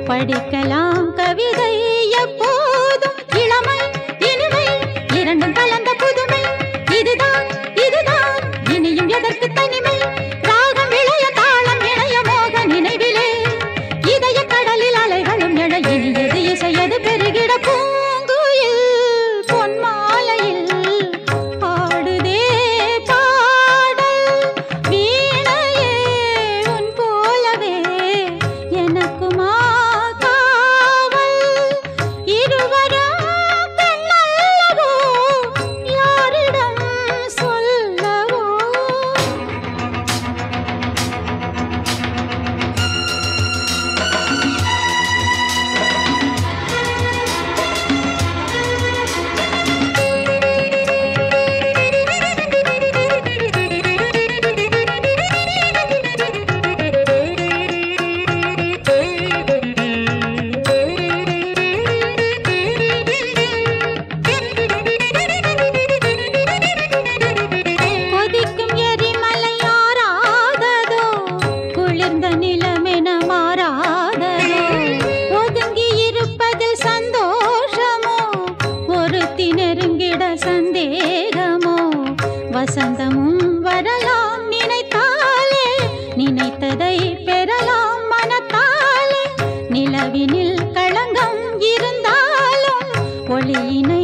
படிக்கலாம் கவிதை எப்போதும் இளமை இனிமை இரண்டும் கலந்த புதுமை இதுதான் இதுதான் இனியும் எதற்கு தனிமை ராகம் இளைய தாளம் இணைய மோக நினைவிலே இதய கடலில் அலைகளும் எழ இனியது இசையது பெருகிட பூங்குயில் பொன்மாலையில் பாடுதே பாடல் வீணையே உன் போலவே எனக்குமா காவல் இருவரும் பெண்ணல்லவோ யாரிடம் சொல்லவோ கொதிக்கும் எரிமலை ஆறாததோ குளிர்ந்த நிலமென மாறாததோ ஒதுங்கி இருப்பதில் சந்தோஷமோ ஒருத்தி நெருங்கிட சந்தேகமோ வசந்தமும் வரலாம் நினைத்தாலே நினைத்ததை பெறலாம் மனத்தாலே நிலவினில் களங்கம் இருந்தாலும் ஒளியினை